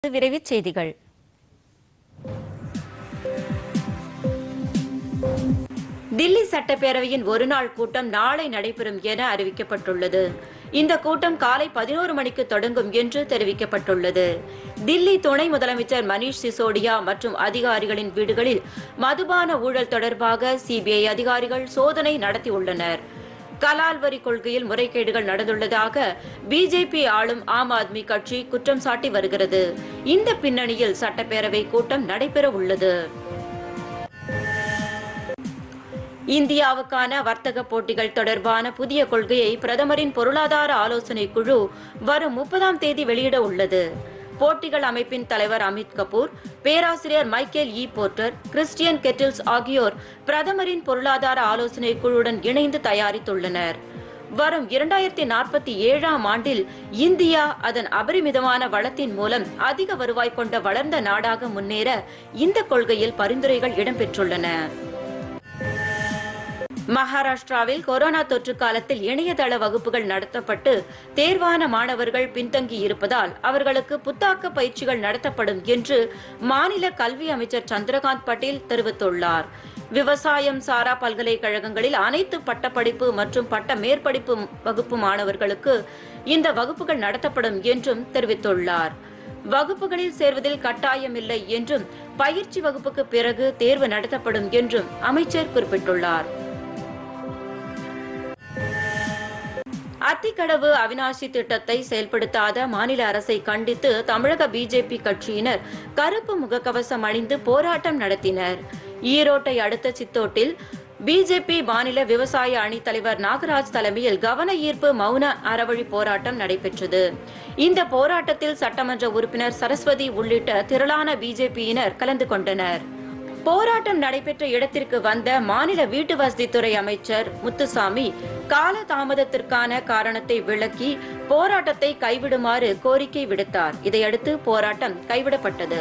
விரைவுச் செய்திகள் தில்லி சட்டப்பேரவையின் ஒருநாள் கூட்டம் நாளை நடைபெறும் என அறிவிக்கப்பட்டுள்ளது இந்த கூட்டம் காலை பதினோரு மணிக்கு தொடங்கும் என்று தெரிவிக்கப்பட்டுள்ளது தில்லி துணை முதலமைச்சர் மணீஷ் சிசோடியா மற்றும் அதிகாரிகளின் வீடுகளில் மதுபான ஊழல் தொடர்பாக சிபிஐ அதிகாரிகள் சோதனை நடத்தியுள்ளனர் கலால் வரி கொள்கையில் முறைகேடுகள் நடந்துள்ளதாக பிஜேபி ஆளும் ஆம் ஆத்மி கட்சி குற்றம் சாட்டி வருகிறது இந்த பின்னணியில் சட்டப்பேரவை கூட்டம் நடைபெற உள்ளது இந்தியாவுக்கான வர்த்தக போட்டிகள் தொடர்பான புதிய கொள்கையை பிரதமரின் பொருளாதார ஆலோசனை குழு வரும் முப்பதாம் தேதி வெளியிட உள்ளது போட்டிகள் அமைப்பின் தலைவர் அமித் கபூர் பேராசிரியர் Michael E Porter Christian Ketels ஆகியோர் பிரதமரின் பொருளாதார ஆலோசனை குழுவுடன் இணைந்து தயாரித்துள்ளனர் வரும் இரண்டாயிரத்தி நாற்பத்தி ஏழாம் ஆண்டில் இந்தியா அதன் அபரிமிதமான வளத்தின் மூலம் அதிக வருவாய் கொண்ட வளர்ந்த நாடாக முன்னேற இந்த கொள்கையில் பரிந்துரைகள் இடம்பெற்றுள்ளன மகாராஷ்டிராவில் கொரோனா தொற்று காலத்தில் இணையதள வகுப்புகள் நடத்தப்பட்டு தேர்வான மாணவர்கள் பின்தங்கி இருப்பதால் அவர்களுக்கு புத்தாக்க பயிற்சிகள் நடத்தப்படும் என்று மாநில கல்வி அமைச்சர் சந்திரகாந்த் பட்டேல் தெரிவித்துள்ளார் விவசாயம் சாரா பல்கலைக்கழகங்களில் அனைத்து பட்டப்படிப்பு மற்றும் பட்ட மேற்படிப்பு வகுப்பு மாணவர்களுக்கு இந்த வகுப்புகள் நடத்தப்படும் என்றும் தெரிவித்துள்ளார் வகுப்புகளில் சேர்வதில் கட்டாயமில்லை என்றும் பயிற்சி வகுப்புக்கு பிறகு தேர்வு நடத்தப்படும் என்றும் அமைச்சர் குறிப்பிட்டுள்ளார் அத்திக்கடவு அவினாசி திட்டத்தை செயல்படுத்தாத மாநில அரசை கண்டித்து தமிழக பிஜேபி கட்சியினர் கருப்பு முகக்கவசம் அணிந்து போராட்டம் நடத்தினர் ஈரோட்டை அடுத்த சித்தோட்டில் பிஜேபி மாநில விவசாய அணி தலைவர் நாகராஜ் தலைமையில் கவன ஈர்ப்பு மௌன அறவழி போராட்டம் நடைபெற்றது இந்த போராட்டத்தில் சட்டமன்ற உறுப்பினர் சரஸ்வதி உள்ளிட்ட திரளான பிஜேபியினர் கலந்து கொண்டனர் போராட்டம் நடைபெற்ற இடத்திற்கு வந்த மாநில வீட்டு வசதித்துறை அமைச்சர் முத்துசாமி கால தாமதத்திற்கான காரணத்தை விளக்கி போராட்டத்தை கைவிடுமாறு கோரிக்கை விடுத்தார் இதையடுத்து போராட்டம் கைவிடப்பட்டது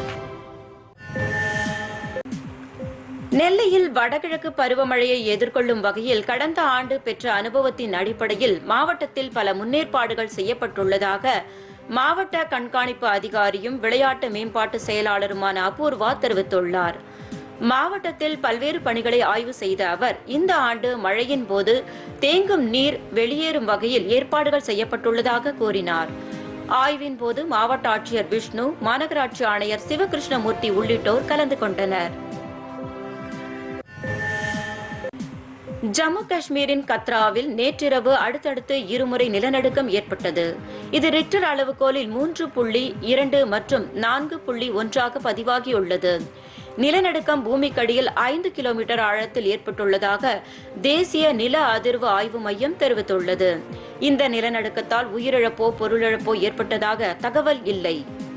நெல்லையில் வடகிழக்கு பருவமழையை எதிர்கொள்ளும் வகையில் கடந்த ஆண்டு பெற்ற அனுபவத்தின் அடிப்படையில் மாவட்டத்தில் பல முன்னேற்பாடுகள் செய்யப்பட்டுள்ளதாக மாவட்ட கண்காணிப்பு அதிகாரியும் விளையாட்டு மேம்பாட்டு செயலாளருமான அபூர்வா தெரிவித்துள்ளார் மாவட்டத்தில் பல்வேறு பணிகளை ஆய்வு செய்த அவர் இந்த ஆண்டு மழையின் போது தேங்கும் நீர் வெளியேறும் வகையில் ஏற்பாடுகள் செய்யப்பட்டுள்ளதாக கூறினார் ஆய்வின் போது மாவட்ட ஆட்சியர் விஷ்ணு மாநகராட்சி ஆணையர் சிவகிருஷ்ணமூர்த்தி உள்ளிட்டோர் கலந்து கொண்டனர் ஜம்மு காஷ்மீரின் கத்ராவில் நேற்றிரவு அடுத்தடுத்து இருமுறை நிலநடுக்கம் ஏற்பட்டது இது ரிக்டர் அளவுகோலில் மூன்று புள்ளி இரண்டு மற்றும் நான்கு புள்ளி ஒன்றாக பதிவாகியுள்ளது நிலநடுக்கம் பூமிக்கடியில் ஐந்து கிலோமீட்டர் ஆழத்தில் ஏற்பட்டுள்ளதாக தேசிய நில அதிர்வு ஆய்வு மையம் தெரிவித்துள்ளது இந்த நிலநடுக்கத்தால் உயிரிழப்போ பொருளிழப்போ ஏற்பட்டதாக தகவல் இல்லை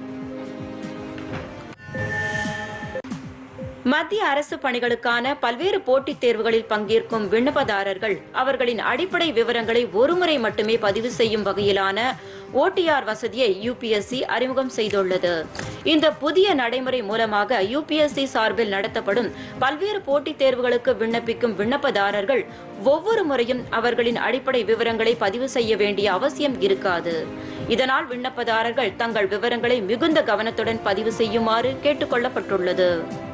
மத்திய அரசு பணிகளுக்கான பல்வேறு போட்டித் தேர்வுகளில் பங்கேற்கும் விண்ணப்பதாரர்கள் அவர்களின் அடிப்படை விவரங்களை ஒருமுறை மட்டுமே பதிவு செய்யும் வகையிலான ஓடிஆர் வசதியை யுபிஎஸ்சி அறிமுகம் செய்துள்ளது இந்த புதிய நடைமுறை மூலமாக யுபிஎஸ்சி சார்பில் நடத்தப்படும் பல்வேறு போட்டித் தேர்வுகளுக்கு விண்ணப்பிக்கும் விண்ணப்பதாரர்கள் ஒவ்வொரு முறையும் அவர்களின் அடிப்படை விவரங்களை பதிவு செய்ய வேண்டிய அவசியம் இருக்காது இதனால் விண்ணப்பதாரர்கள் தங்கள் விவரங்களை மிகுந்த கவனத்துடன் பதிவு செய்யுமாறு கேட்டுக் கொள்ளப்பட்டுள்ளது